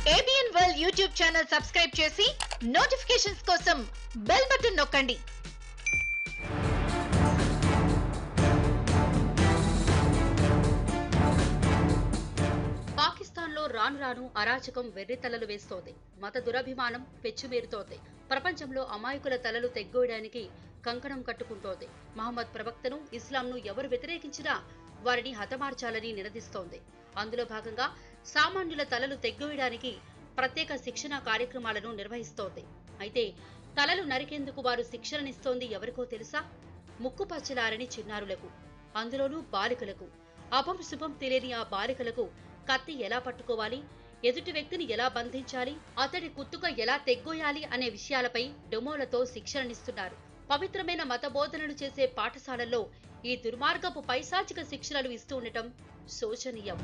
ABN world YouTube channel subscribe చేసి notifications కోసం bell button నొక్కండి పాకిస్తాన్లో రాను రాను అరాచకం వెర్రితలలు వేస్తోంది మత దురభిమానం పెచ్చుమీరుతోంది ప్రపంచంలో అమాయకుల తలలు తెగ్గోయడానికి కంకణం కట్టుకుంటోంది మహమ్మద్ ప్రవక్తను ఇస్లాంను ఎవరు వ్యతిరేకించినా వారిని హతమార్చాలని నినదిస్తోంది అందులో భాగంగా సామాన్యుల తలలు తెగ్గోయడానికి ప్రత్యేక శిక్షణ కార్యక్రమాలను నిర్వహిస్తోంది అయితే తలలు నరికేందుకు వారు శిక్షణనిస్తోంది ఎవరికో తెలుసా ముక్కుపచ్చలారని చిన్నారులకు అందులోనూ బాలికలకు అపం శుభం తెలియని ఆ బాలికలకు కత్తి ఎలా పట్టుకోవాలి ఎదుటి వ్యక్తిని ఎలా బంధించాలి అతడి కుత్తుక ఎలా తెగ్గోయాలి అనే విషయాలపై డొమోలతో శిక్షణనిస్తున్నారు పవిత్రమైన మత బోధనలు చేసే పాఠశాలల్లో ఈ దుర్మార్గపు పైశాచిక శిక్షణలు ఇస్తూ ఉండటం శోచనీయం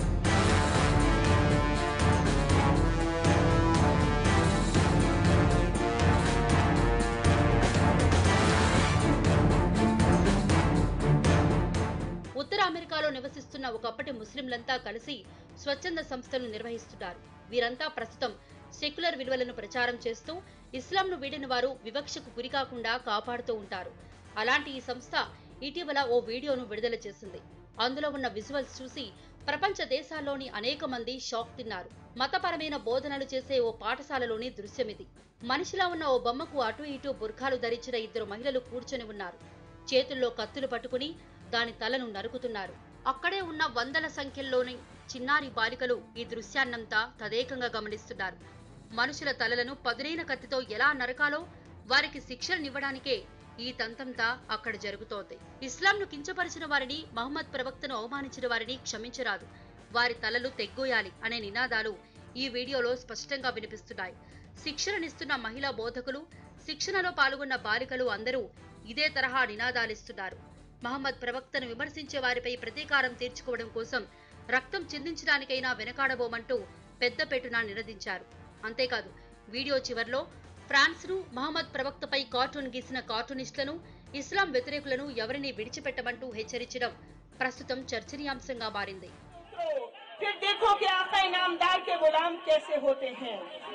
ఉత్తర అమెరికాలో నివసిస్తున్న ఒకప్పటి ముస్లింలంతా కలిసి స్వచ్ఛంద సంస్థలు నిర్వహిస్తున్నారు వీరంతా ప్రస్తుతం సెక్యులర్ విలువలను ప్రచారం చేస్తూ ఇస్లాంను వీడిన వారు వివక్షకు గురికాకుండా కాపాడుతూ ఉంటారు అలాంటి ఈ సంస్థ ఇటీవల ఓ వీడియోను విడుదల చేసింది అందులో ఉన్న విజువల్స్ చూసి ప్రపంచ దేశాల్లోని అనేక మంది షాక్ తిన్నారు మతపరమైన బోధనలు చేసే ఓ పాఠశాలలోని దృశ్యమిది మనిషిలా ఉన్న ఓ బొమ్మకు అటు ఇటు బుర్ఖాలు ధరించిన ఇద్దరు మహిళలు కూర్చొని ఉన్నారు చేతుల్లో కత్తులు పట్టుకుని దాని తలను నరుకుతున్నారు అక్కడే ఉన్న వందల సంఖ్యలోని చిన్నారి బాలికలు ఈ దృశ్యాన్నంతా తదేకంగా గమనిస్తున్నారు మనుషుల తలలను పదునైన కత్తితో ఎలా నరకాలో వారికి శిక్షణనివ్వడానికే ఈ తంతంతా అక్కడ జరుగుతోంది ఇస్లాంను కించపరిచిన వారిని మహమ్మద్ ప్రవక్తను అవమానించిన వారిని క్షమించరాదు వారి తలలు తెగ్గోయాలి అనే నినాదాలు ఈ వీడియోలో స్పష్టంగా వినిపిస్తున్నాయి శిక్షణనిస్తున్న మహిళా బోధకులు శిక్షణలో పాల్గొన్న బాలికలు అందరూ ఇదే తరహా నినాదాలిస్తున్నారు మహమ్మద్ ప్రవక్తను విమర్శించే వారిపై ప్రతీకారం తీర్చుకోవడం కోసం రక్తం చిందించడానికైనా వెనకాడబోమంటూ పెద్దపెట్టున నినదించారు అంతేకాదు వీడియో చివర్లో ఫ్రాన్స్ ను మహమ్మద్ ప్రవక్తపై కార్టూన్ గీసిన కార్టూనిస్టులను ఇస్లాం వ్యతిరేకులను ఎవరిని విడిచిపెట్టమంటూ హెచ్చరించడం ప్రస్తుతం చర్చనీయాంశంగా మారింది फिर देखो कि आका इनामदार के गुलाम कैसे होते हैं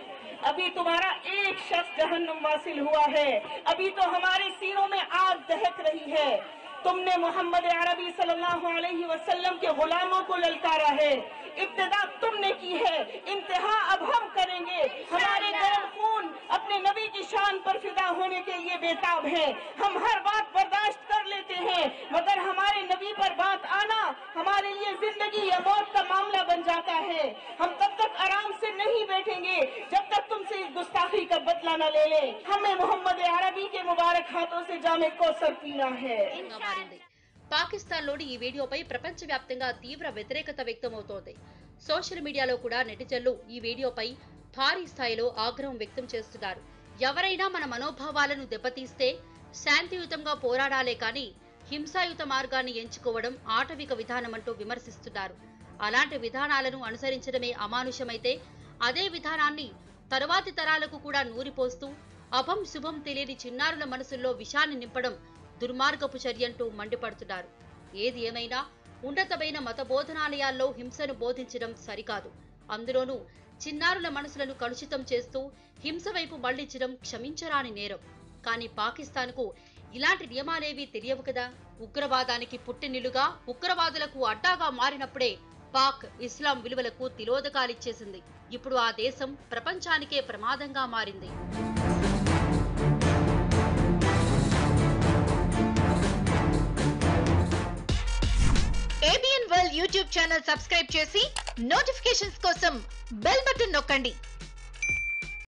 अभी तुम्हारा एक शख्स जहन्नुम वासिल हुआ है अभी तो हमारे सीनों में आग दहक रही है तुमने मोहम्मद अरबी सल्लल्लाहु अलैहि वसल्लम के गुलामों को ललकारा है इब्तदा तुमने की है इंतहा अब हम करेंगे हमारे गर्म खून अपने नबी की शान पर फिदा होने के लिए बेताब है हम हर बात बर्दाश्त कर लेते हैं मगर हमारे नबी पर बात आना हमारे लिए जिंदगी या मौत का मामला बन जाता है हम तब तक आराम से नहीं बैठेंगे जब तक तुमसे इस गुस्ताखी का बदला न ले ले हमें मोहम्मद अरबी के मुबारक हाथों से जामे कौसर पीना है గా మారింది పాకిస్తాన్లోని ఈ వీడియోపై ప్రపంచవ్యాప్తంగా తీవ్ర వ్యతిరేకత వ్యక్తమవుతోంది సోషల్ మీడియాలో కూడా నెటిజన్లు ఈ వీడియోపై భారీ స్థాయిలో ఆగ్రహం వ్యక్తం చేస్తున్నారు ఎవరైనా మన మనోభావాలను దెబ్బతీస్తే శాంతియుతంగా పోరాడాలే కానీ హింసాయుత మార్గాన్ని ఎంచుకోవడం ఆటవిక విధానమంటూ విమర్శిస్తున్నారు అలాంటి విధానాలను అనుసరించడమే అమానుషమైతే అదే విధానాన్ని తరువాతి తరాలకు కూడా నూరిపోస్తూ అభం శుభం తెలియని చిన్నారుల మనసుల్లో విషాన్ని నింపడం దుర్మార్గపు చర్యంటూ మండిపడుతున్నారు ఏది ఏమైనా ఉన్నతమైన మత బోధనాలయాల్లో హింసను బోధించడం సరికాదు అందులోనూ చిన్నారుల మనసులను కలుషితం చేస్తూ హింస వైపు మళ్లించడం క్షమించరాని నేరం కానీ పాకిస్తాన్కు ఇలాంటి నియమాలేవీ తెలియవు కదా ఉగ్రవాదానికి పుట్టినిల్లుగా ఉగ్రవాదులకు అడ్డాగా మారినప్పుడే పాక్ ఇస్లాం విలువలకు తిలోదకాలిచ్చేసింది ఇప్పుడు ఆ దేశం ప్రపంచానికే ప్రమాదంగా మారింది ABN world YouTube channel subscribe చేసి నోటిఫికేషన్స్ కోసం బెల్ బటన్ నొక్కండి